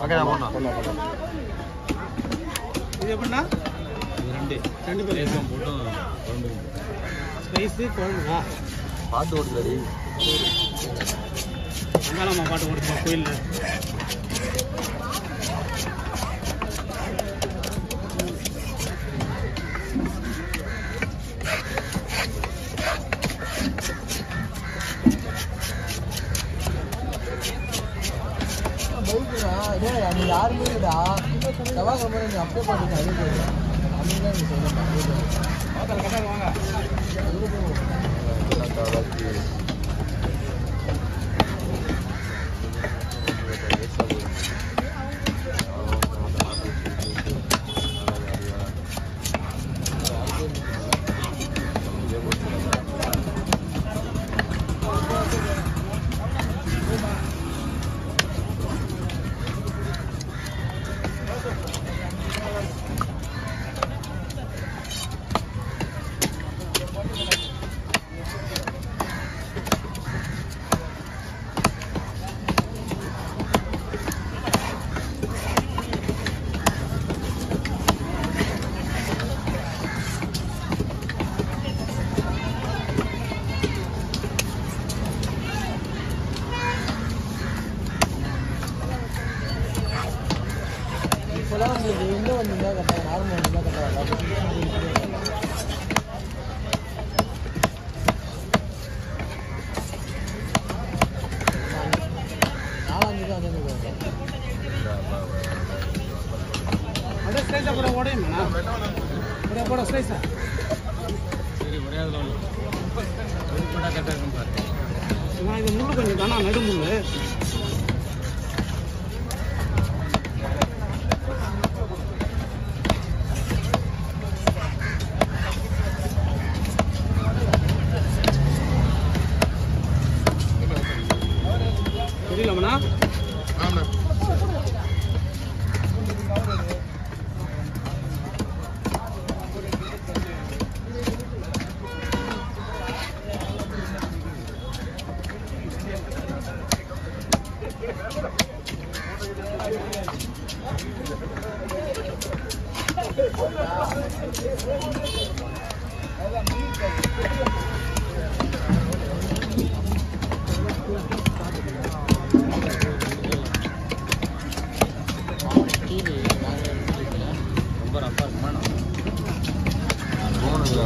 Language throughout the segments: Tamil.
ஓகே நான் போனா இது எப்படின்னா ரெண்டு ரெண்டு பேர் ஏசம் போட்டு குழம்பு ஸ்பைஸு குழம்புவா பாட்டு ஓடுதடி அங்காளம்மா பாட்டு ஓடுமா கோயிலில் நீ யாருமே இல்லடா செவ்வாய்க்கிழமை நீ அப்படியே பார்த்துக்க அதே போதும் அப்படின்னு நீ சொல்லணும் கட்டாக வாங்க இப்போலாம் உங்களுக்கு எந்த வண்டி இருந்தால் கரெக்டாக நார்மல் வண்டி தான் கரெக்டாக நாலாஞ்சு தான் வந்து போயிருக்கேன் அப்படியே ஸ்ட்ரைஸாக கூட உடையுமாண்ணா அப்படியே கூட ஸ்ட்ரைஸா சரி ஒரே அதில் ஒன்று போட்டால் கரெக்டாக இருக்கும் பாரு நான் இது முள்ளு கொஞ்சம் தானா நடுமுள்ளு தெரியலம்ண்ணா ஆமாம் ரொம்ப ரஃபாக இருக்குமா ஃபோனுக்கு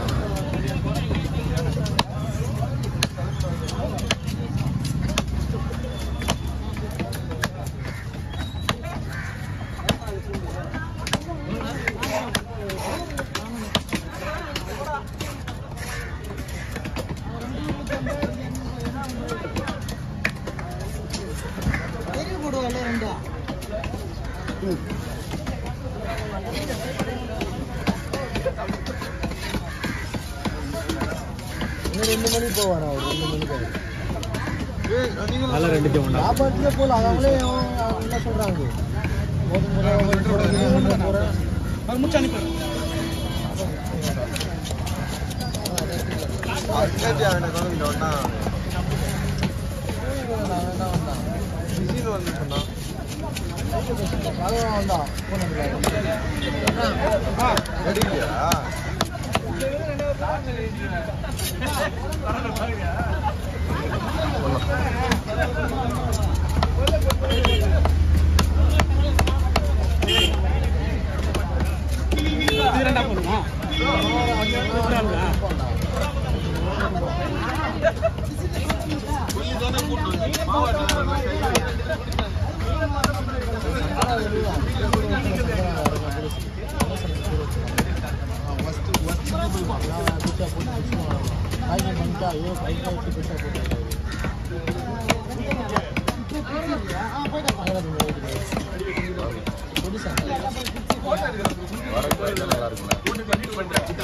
பெரிய போடுவாள் ரெண்டா இன்னும் ரெண்டு மணிக்கு போவானா ஒரு ரெண்டு மணிக்கு அதெல்லாம் ரெண்டுத்தையும் ஒன்றா வியாபாரத்திலே போகல அவங்களே அவங்க அவங்க என்ன சொல்கிறாங்க போதும் போகிறேன் முடிச்சு அனுப்பி கேட்டியா எனக்கு வந்து இங்கே வந்தா நான் வேண்டாம் வந்தான் பிஸின்னு வந்து சொன்னான் பகவான் வந்தான் ஃபோன் ஆ எடுக்கலையா இது ரெண்டா போடுமா விட்டுறாங்களா வரக்கு நல்லா இருக்குல்ல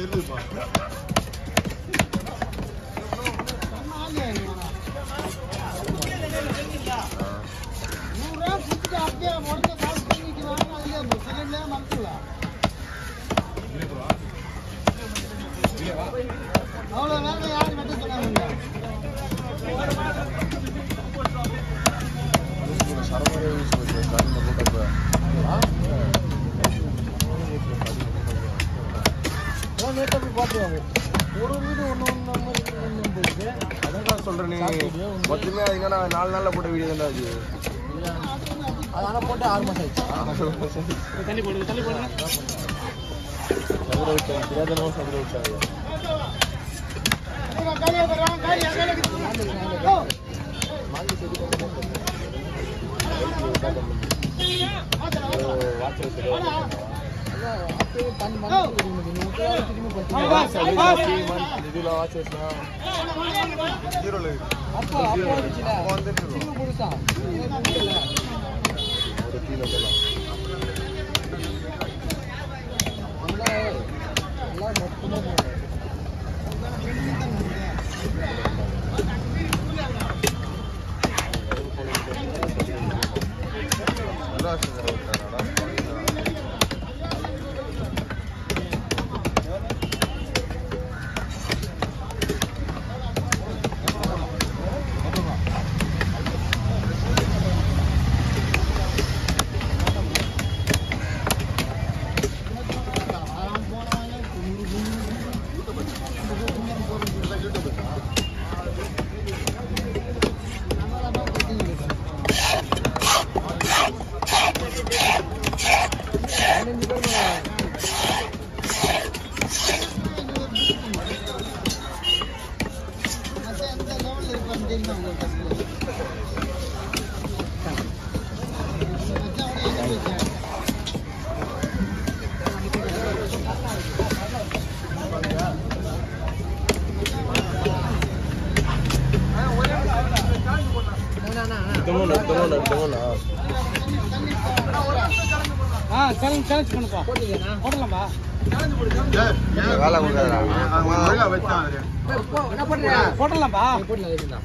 அவ்வளோ வேலை யாரும் வெட்ட சொன்னாங்க சரமரை யூஸ் பண்ணுறது நேற்று போய் பார்த்துவாங்க ஒரு வீடு ஒன்று ஒன்று மாதிரி ஒன்று போயிட்டு அதான் சொல்றேன் நீ மொத்தமே அதுங்க நான் நாலு நாள்ல போட்ட வீடியோ தான் அது அது ஆனால் போட்டு ஆறு மாதம் ஆயிடுச்சு தண்ணி போடுங்க தண்ணி போடுங்க சதுர விட்டாங்க தெரியாதனமா சதுர விட்டாங்க மாங்கி செடி வாட்டர் அதான் அப்படியே தண்ணி மண்ணு திரும்பி திரும்பி பாஸ், பாஸ். இதுல வாட்ச் வச்சா ஜீரோல அப்போ அப்போ வந்துச்சுல அப்போ வந்துட்டு திரும்பி புதுசா ஒரு கீழே வந்துடலாம் நல்லா நல்லா மொத்தமாக போகும் நல்லா சதுர விட்டானடா பதினஞ்சு பேர் எடுத்தோம்னா எடுத்தோம்னா எடுத்தோம்னா ஆ சேலஞ்ச் சேலஞ்ச் பண்ணுப்பா போடலாம்பா வேலை கொடுக்காதடா என்ன பண்ணுறியா போடலாம்பா போட்டு இருக்குண்ணா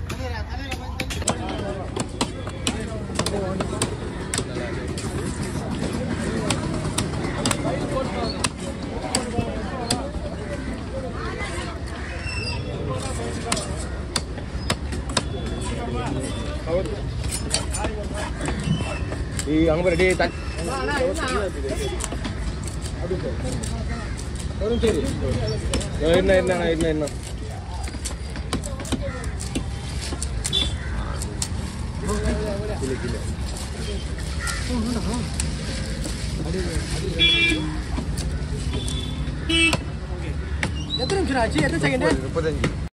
ஏய் அங்க ரெடி தண்ணி என்ன என்ன என்ன என்ன எத்தனை நிமிஷம் ஆச்சு எத்தனை செகண்ட் முப்பத்தஞ்சு